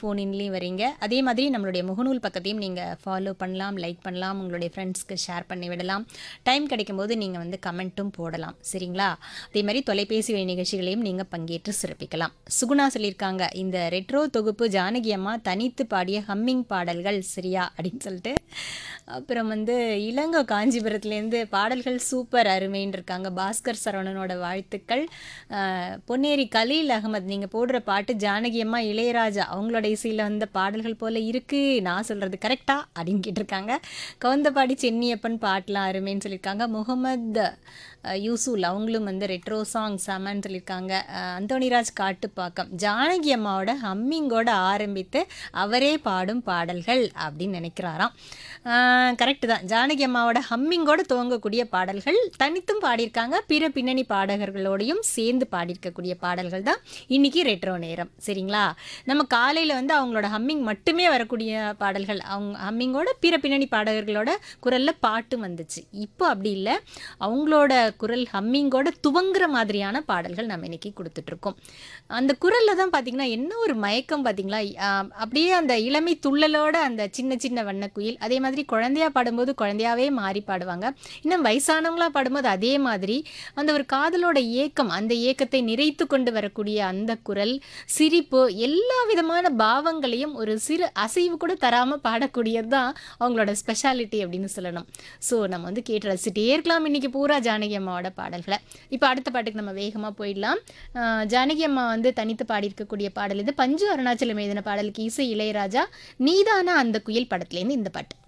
phone இன்லேயும் வரீங்க அதே மாதிரி நம்மளுடைய முகநூல் பக்கத்தையும் நீங்கள் ஃபாலோ பண்ணலாம் லைக் பண்ணலாம் உங்களுடைய ஃப்ரெண்ட்ஸ்க்கு ஷேர் பண்ணி விடலாம் டைம் கிடைக்கும்போது நீங்கள் வந்து கமெண்ட்டும் போடலாம் சரிங்களா அதே மாதிரி தொலைபேசி வழி நிகழ்ச்சிகளையும் நீங்கள் பங்கேற்று சிறப்பிக்கலாம் சுகுணா சொல்லியிருக்காங்க இந்த ரெட்ரோ தொகுப்பு ஜானகி அம்மா தனித்து பாடிய ஹம்மிங் பாடல்கள் சரியா அப்படின்னு சொல்லிட்டு அப்புறம் வந்து இளங்கோ காஞ்சிபுரத்துலேருந்து பாடல்கள் சூப்பர் அருமைன்னு இருக்காங்க பாஸ்கர் சரவணனோட வாழ்த்துக்கள் அஹ், பொன்னேரி கலீல் அகமது நீங்கள் போடுற பாட்டு ஜானகி அம்மா இளையராஜா அவங்களோட இசையில் வந்த பாடல்கள் போல் இருக்கு நான் சொல்கிறது கரெக்டா அப்படின்னு கேட்டிருக்காங்க கவுந்தபாடி சென்னியப்பன் பாட்டெலாம் அருமைன்னு சொல்லியிருக்காங்க முகமது அஹ், யூசுல் அவங்களும் வந்து ரெட்ரோ சாங் செமன்னு சொல்லியிருக்காங்க அஹ், அந்தோணிராஜ் காட்டுப்பாக்கம் ஜானகி அம்மாவோட ஹம்மிங்கோட ஆரம்பித்து அவரே பாடும் பாடல்கள் அப்படின்னு நினைக்கிறாராம் கரெக்டு தான் ஜானகி அம்மாவோட ஹம்மிங்கோட துவங்கக்கூடிய பாடல்கள் தனித்தும் பாடியிருக்காங்க பிற பின்னணி பாடகர்களோடையும் சேர்ந்து பாடியிருக்கக்கூடிய பாடல்கள் தான் இன்னைக்கு ரெட்ரோ நேரம் சரிங்களா நம்ம காலையில் வந்து அவங்களோட ஹம்மிங் மட்டுமே வரக்கூடிய பாடல்கள் அவங்க ஹம்மிங்கோட பிற பின்னணி பாடகர்களோட குரலில் பாட்டும் வந்துச்சு இப்போ அப்படி இல்லை அவங்களோட குரல் ஹம்மிங்கோட துவங்குற மாதிரியான பாடல்கள் நம்ம இன்னைக்கு கொடுத்துட்ருக்கோம் அந்த குரலில் தான் பார்த்தீங்கன்னா என்ன ஒரு மயக்கம் பார்த்தீங்களா ஆஹ் அப்படியே அந்த இளமை துள்ளலோட அந்த சின்ன சின்ன வண்ணக்குயில் அதே மாதிரி குழந்தையா பாடும்போது குழந்தையாவே மாறி பாடுவாங்க இன்னும் வயசானவங்களா பாடும்போது அதே மாதிரி அந்த ஒரு காதலோட ஏக்கம் அந்த ஏக்கத்தை நிறைத்து கொண்டு வரக்கூடிய அந்த குரல் சிரிப்பு எல்லா விதமான பாவங்களையும் ஒரு சிறு அசைவு கூட தராமல் பாடக்கூடியது தான் அவங்களோட ஸ்பெஷாலிட்டி அப்படின்னு சொல்லணும் ஸோ நம்ம வந்து கேட்டு ரசிச்சிட்டே இருக்கலாம் இன்னைக்கு பூரா ஜானகி அம்மாவோட பாடல்களை இப்போ அடுத்த பாட்டுக்கு நம்ம வேகமாக போயிடலாம் ஆஹ் ஜானகி அம்மா வந்து தனித்து பாடியிருக்கக்கூடிய பாடல் இது பஞ்சு அருணாச்சலம் எழுதின பாடலுக்கு இசை இளையராஜா நீதானா அந்த குயில் படத்துலேருந்து இந்த பாட்டு